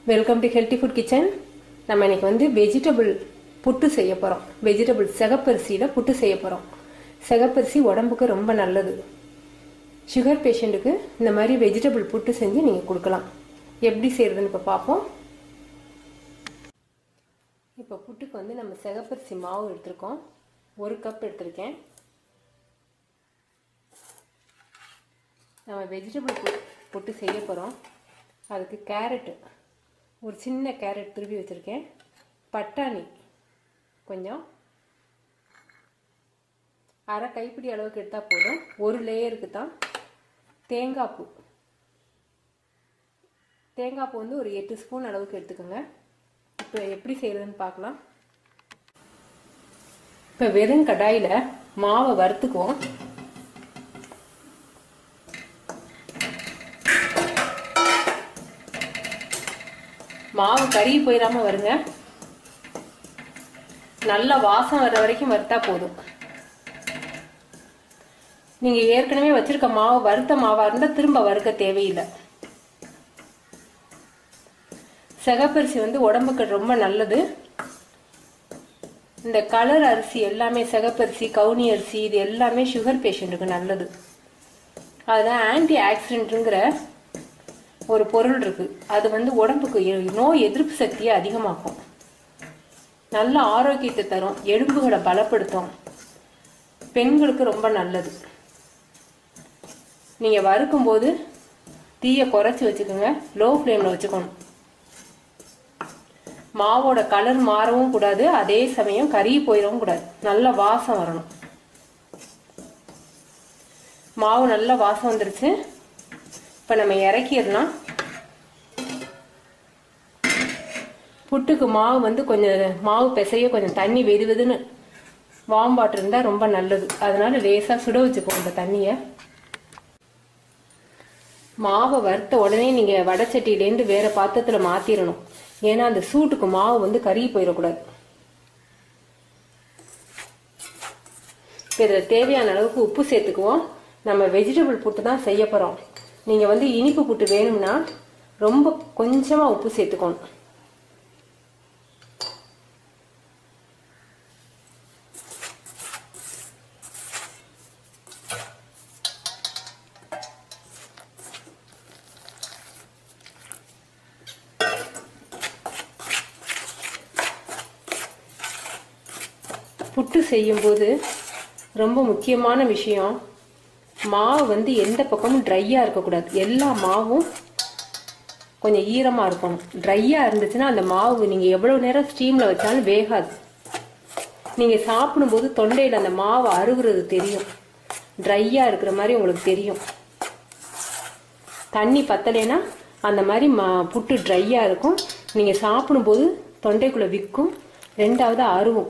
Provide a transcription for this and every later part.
welcome to healthy food kitchen நம்ம இன்னைக்கு வந்து வெஜிடபிள் புட்டு செய்ய போகிறோம் வெஜிடபிள் சிகப்பரிசியில் புட்டு செய்ய போகிறோம் சிகப்பரிசி உடம்புக்கு ரொம்ப நல்லது சுகர் பேஷண்ட்டுக்கு இந்த மாதிரி வெஜிடபிள் புட்டு செஞ்சு நீங்கள் கொடுக்கலாம் எப்படி செய்கிறதுன்னு இப்போ பார்ப்போம் இப்போ புட்டுக்கு வந்து நம்ம சிகப்பரிசி மாவு எடுத்திருக்கோம் ஒரு கப் எடுத்திருக்கேன் நம்ம வெஜிடபிள் புட்டு செய்ய போகிறோம் அதுக்கு கேரட்டு ஒரு சின்ன கேரட் துருவி வச்சுருக்கேன் பட்டாணி கொஞ்சம் அரை கைப்பிடி அளவுக்கு எடுத்தால் போதும் ஒரு லேயருக்கு தான் தேங்காய் பூ தேங்காய் பூ வந்து ஒரு எட்டு ஸ்பூன் அளவுக்கு எடுத்துக்கோங்க இப்போ எப்படி செய்கிறதுன்னு பார்க்கலாம் இப்போ வெறும் கடாயில் மாவை வறுத்துக்குவோம் மாவு கருகி போயிடாம வருங்க நல்ல வாசம் வர்ற வரைக்கும் வறுத்தா போதும் நீங்க ஏற்கனவே வச்சிருக்க மாவு வறுத்த மாவா இருந்தா திரும்ப வறுக்க தேவையில்லை சிகப்பரிசி வந்து உடம்புக்கு ரொம்ப நல்லது இந்த கலர் அரிசி எல்லாமே சிகப்பரிசி கவுனி அரிசி இது எல்லாமே சுகர் பேஷண்ட்டுக்கு நல்லது அதில் ஆன்டி ஆக்சிடென்ட்டுங்கிற ஒரு பொருள் இருக்கு அது வந்து உடம்புக்கு நோய் எதிர்ப்பு சக்தியை அதிகமாக்கும் நல்ல ஆரோக்கியத்தை தரும் எலும்புகளை பலப்படுத்தும் பெண்களுக்கு ரொம்ப நல்லது நீங்க வறுக்கும் போது தீயை குறைச்சி வச்சுக்கோங்க லோ ஃப்ளேம்ல வச்சுக்கணும் மாவோட கலர் மாறவும் கூடாது அதே சமயம் கருகி போயிடவும் கூடாது நல்ல வாசம் வரணும் மாவு நல்ல வாசம் வந்துருச்சு இப்போ நம்ம இறக்கிடலாம் புட்டுக்கு மாவு வந்து கொஞ்சம் மாவு பிசைய கொஞ்சம் தண்ணி வெது வெதுன்னு வாம் வாட்டர் இருந்தால் ரொம்ப நல்லது அதனால லேசாக சுட வச்சுக்கோ இந்த தண்ணியை மாவை வறுத்த உடனே நீங்கள் வடச்சட்டியிலேருந்து வேற பாத்திரத்தில் மாற்றிடணும் ஏன்னா அந்த சூட்டுக்கு மாவு வந்து கருகி போயிடக்கூடாது இப்போ இதில் தேவையான அளவுக்கு உப்பு சேர்த்துக்குவோம் நம்ம வெஜிடபிள் புட்டு தான் செய்ய போகிறோம் நீங்கள் வந்து இனிப்பு புட்டு வேணும்னா ரொம்ப கொஞ்சமாக உப்பு சேர்த்துக்கணும் புட்டு செய்யும்போது ரொம்ப முக்கியமான விஷயம் மாவு வந்து எந்த பக்கமும் ட்ரையாக இருக்கக்கூடாது எல்லா மாவும் கொஞ்சம் ஈரமாக இருக்கணும் ட்ரையாக இருந்துச்சுன்னா அந்த மாவு நீங்கள் எவ்வளோ நேரம் ஸ்டீமில் வச்சாலும் வேகாது நீங்கள் சாப்பிடும்போது தொண்டையில் அந்த மாவு அருகுறது தெரியும் ட்ரையாக இருக்கிற மாதிரி உங்களுக்கு தெரியும் தண்ணி பத்தலைன்னா அந்த மாதிரி மா புட்டு ட்ரையாக இருக்கும் நீங்கள் சாப்பிடும்போது தொண்டைக்குள்ளே விற்கும் ரெண்டாவது அருவும்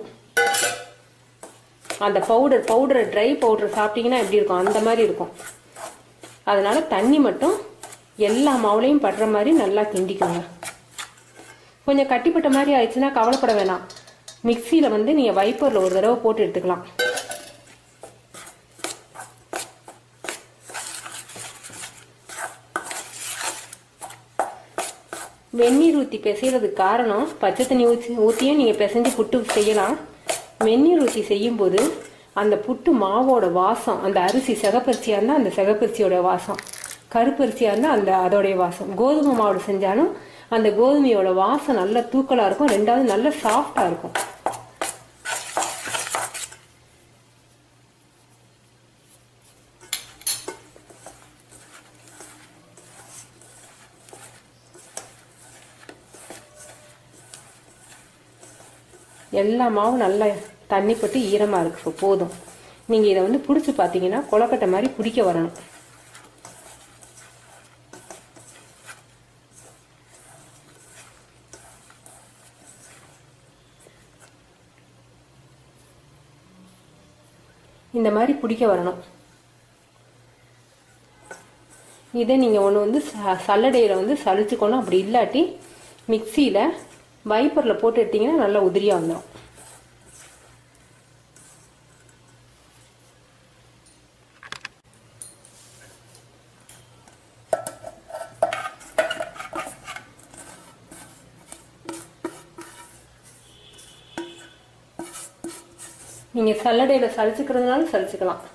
அந்த பவுடர் பவுடர் ட்ரை பவுடர் சாப்பிட்டீங்கன்னா எப்படி இருக்கும் அந்த மாதிரி இருக்கும் அதனால தண்ணி மட்டும் எல்லா மாவுலையும் படுற மாதிரி நல்லா கிண்டிக்கோங்க கொஞ்சம் கட்டிப்பட்ட மாதிரி ஆயிடுச்சுன்னா கவலைப்பட வேணாம் மிக்சியில் வந்து நீங்கள் வைப்பரில் ஒரு தடவை போட்டு எடுத்துக்கலாம் வெந்நீர் ஊற்றி பிசைகிறதுக்கு காரணம் பச்சை தண்ணி ஊற்றி ஊற்றியும் நீங்கள் பிசைஞ்சு புட்டு செய்யலாம் வெந்நீர் ஊற்றி செய்யும்போது அந்த புட்டு மாவோட வாசம் அந்த அரிசி சிகப்பரிசியாக இருந்தால் அந்த சிகப்பரிசியோட வாசம் கருப்பரிசியாக இருந்தால் அந்த அதோடைய வாசம் கோதுமை மாவோட செஞ்சாலும் அந்த கோதுமையோட வாசம் நல்ல தூக்கலாக இருக்கும் ரெண்டாவது நல்ல சாஃப்டாக இருக்கும் எல்லா மாவும் நல்லா தண்ணி பட்டு ஈரமாக இருக்கு இப்போ போதும் நீங்கள் இதை வந்து பிடிச்சி பார்த்தீங்கன்னா கொலக்கட்டை மாதிரி பிடிக்க வரணும் இந்த மாதிரி பிடிக்க வரணும் இதை நீங்கள் ஒன்று வந்து சல்லடையில் வந்து சளிச்சுக்கணும் அப்படி இல்லாட்டி மிக்சியில் வைப்பரில் போட்டு எடுத்தீங்கன்னா நல்லா உதிரியாக வந்துடும் நீங்கள் சல்லடையில் சலிச்சுக்கிறதுனாலும் சலிச்சுக்கலாம்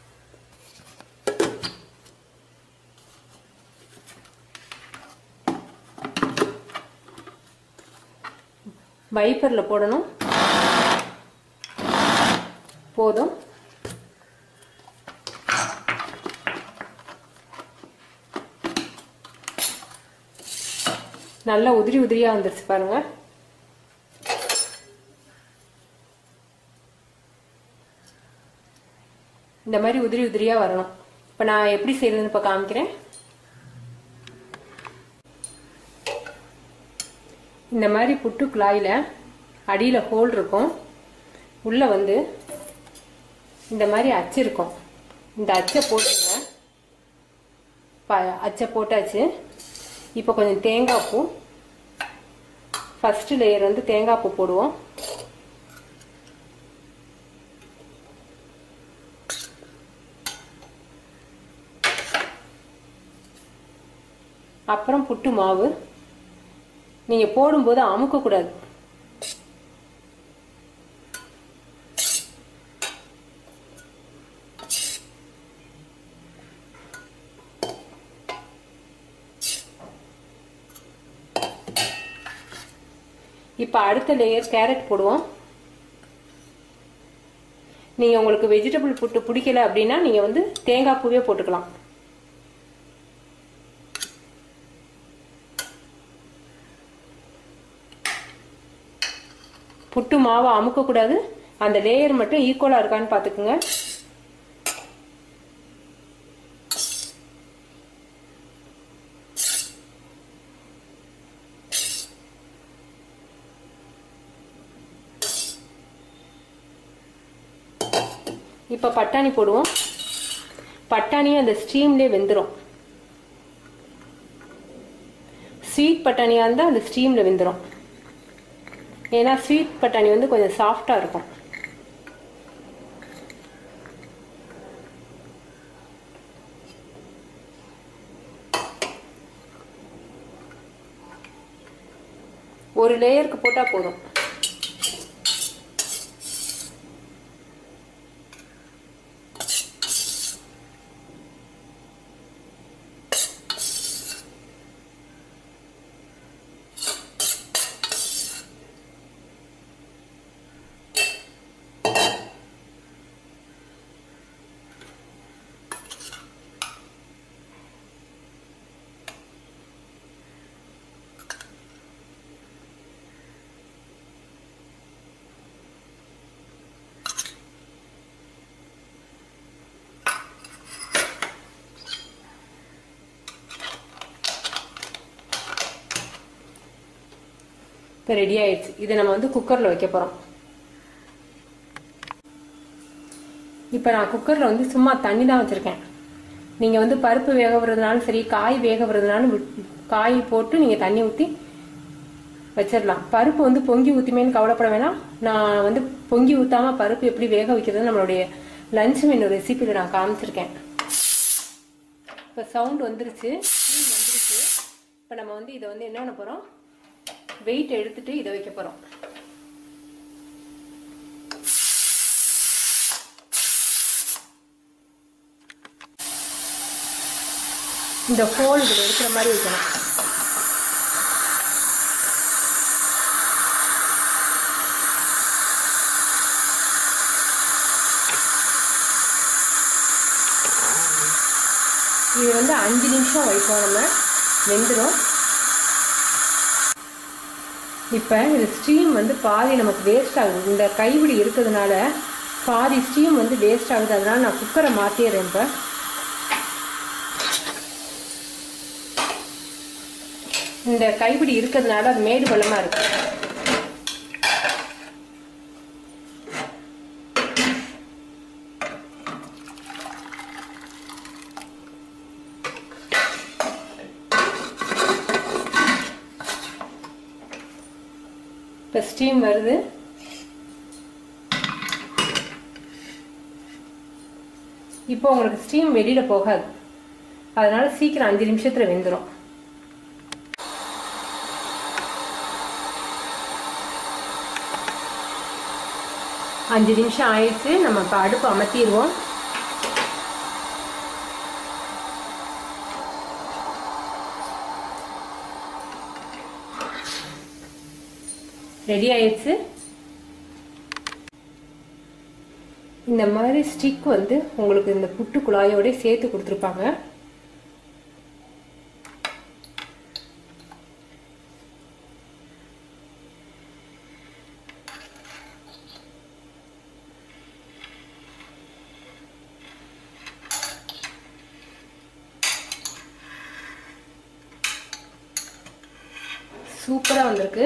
வைப்பரில் போடணும் போதும் நல்லா உதிரி உதிரியாக வந்துருச்சு பாருங்க இந்த மாதிரி உதிரி உதிரியாக வரணும் இப்போ நான் எப்படி செய்யறதுன்னு இப்போ காமிக்கிறேன் இந்த மாதிரி புட்டு குழாயில் அடியில் ஹோல் இருக்கும் உள்ளே வந்து இந்த மாதிரி அச்சு இருக்கும் இந்த அச்சை போட்டுங்க ப அச்சை போட்டாச்சு இப்போ கொஞ்சம் தேங்காய் பூ ஃபஸ்ட்டு லேயர் வந்து தேங்காய் பூ போடுவோம் அப்புறம் புட்டு மாவு நீங்கள் போடும்போது அமுக்கக்கூடாது இப்போ அடுத்த லேயர் கேரட் போடுவோம் நீங்கள் உங்களுக்கு வெஜிடபிள் புட்டு பிடிக்கல அப்படின்னா நீங்கள் வந்து தேங்காய் பூவே போட்டுக்கலாம் புட்டு மாவை அமுக்கக்கூடாது அந்த லேயர் மட்டும் ஈக்குவலாக இருக்கான்னு பார்த்துக்குங்க இப்போ பட்டாணி போடுவோம் பட்டாணியும் அந்த ஸ்டீம்லேயே வெந்துடும் ஸ்வீட் பட்டாணியாக இருந்தால் அந்த ஸ்டீமில் வெந்துடும் ஏன்னா ஸ்வீட் பட்டாணி வந்து கொஞ்சம் சாஃப்டாக இருக்கும் ஒரு லேயருக்கு போட்டால் போதும் இப்போ ரெடி ஆயிடுச்சு இதை நம்ம வந்து குக்கரில் வைக்க போகிறோம் இப்போ நான் குக்கரில் வந்து சும்மா தண்ணி தான் வச்சுருக்கேன் நீங்கள் வந்து பருப்பு வேக விடுறதுனாலும் சரி காய் வேக விடுறதுனாலும் காய் போட்டு நீங்கள் தண்ணி ஊற்றி வச்சிடலாம் பருப்பு வந்து பொங்கி ஊற்றிமேன்னு கவலைப்பட வேணாம் நான் வந்து பொங்கி ஊற்றாம பருப்பு எப்படி வேக வைக்கிறது நம்மளுடைய லஞ்ச் மெனு ரெசிபியில் நான் காமிச்சிருக்கேன் இப்போ சவுண்ட் வந்துருச்சு வந்துருச்சு இப்போ நம்ம வந்து இதை வந்து என்ன பண்ண போகிறோம் வெயிட் எடுத்துட்டு இதை வைக்க போகிறோம் இந்த ஹோல் இதில் இருக்கிற மாதிரி வைக்கணும் இது வந்து அஞ்சு நிமிஷம் வைப்போம் நம்ம வெந்துடும் இப்போ இது ஸ்டீம் வந்து பாதி நமக்கு வேஸ்ட் ஆகுது இந்த கைப்பிடி இருக்கிறதுனால பாதி ஸ்டீம் வந்து வேஸ்ட் ஆகுது அதனால நான் குக்கரை மாற்றிடுறேன் இப்போ இந்த கைப்பிடி இருக்கிறதுனால அது மேடு பள்ளமாக இருக்கு இப்போ ஸ்டீம் வருது இப்போ உங்களுக்கு ஸ்டீம் வெளியில் போகாது அதனால சீக்கிரம் அஞ்சு நிமிஷத்தில் வெந்துடும் அஞ்சு நிமிஷம் ஆயிடுச்சு நம்ம இப்போ அடுப்பு அமர்த்திடுவோம் ரெடி ஆயிடுச்சு இந்த மாதிரி ஸ்டிக் வந்து உங்களுக்கு இந்த புட்டு குழாயோட சேர்த்து கொடுத்துருப்பாங்க சூப்பராக வந்திருக்கு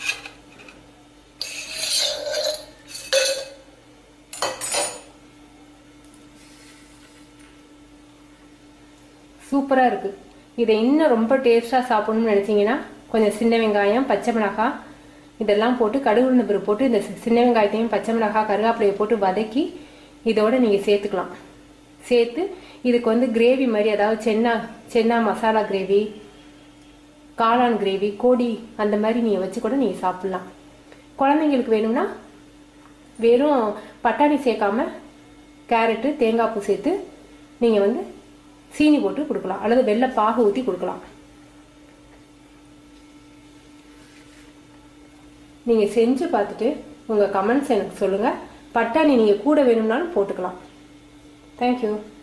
சூப்பராக இருக்குது இதை இன்னும் ரொம்ப டேஸ்ட்டாக சாப்பிடணும்னு நினச்சிங்கன்னா கொஞ்சம் சின்ன வெங்காயம் பச்சை மிளகாய் இதெல்லாம் போட்டு கடுகு உளுந்து பருப்பு போட்டு இந்த சி- சின்ன வெங்காயத்தையும் பச்சை மிளகாய் கருவேப்பிலையை போட்டு வதக்கி இதோட நீங்கள் சேர்த்துக்கலாம் சேர்த்து இதுக்கு வந்து கிரேவி மாதிரி அதாவது சென்னா சென்னா மசாலா கிரேவி காளான் கிரேவி கோடி அந்த மாதிரி நீங்கள் வச்சு கூட நீங்கள் சாப்பிட்லாம் குழந்தைங்களுக்கு வேணும்னா வெறும் பட்டாணி சேர்க்காம கேரட்டு தேங்காய் பூ சேர்த்து நீங்கள் வந்து சீனி போட்டு கொடுக்கலாம் அல்லது வெள்ளை பாகு ஊற்றி கொடுக்கலாம் நீங்கள் செஞ்சு பார்த்துட்டு உங்கள் கமெண்ட்ஸ் எனக்கு சொல்லுங்கள் பட்டாணி நீங்கள் கூட வேணும்னாலும் போட்டுக்கலாம் தேங்க்யூ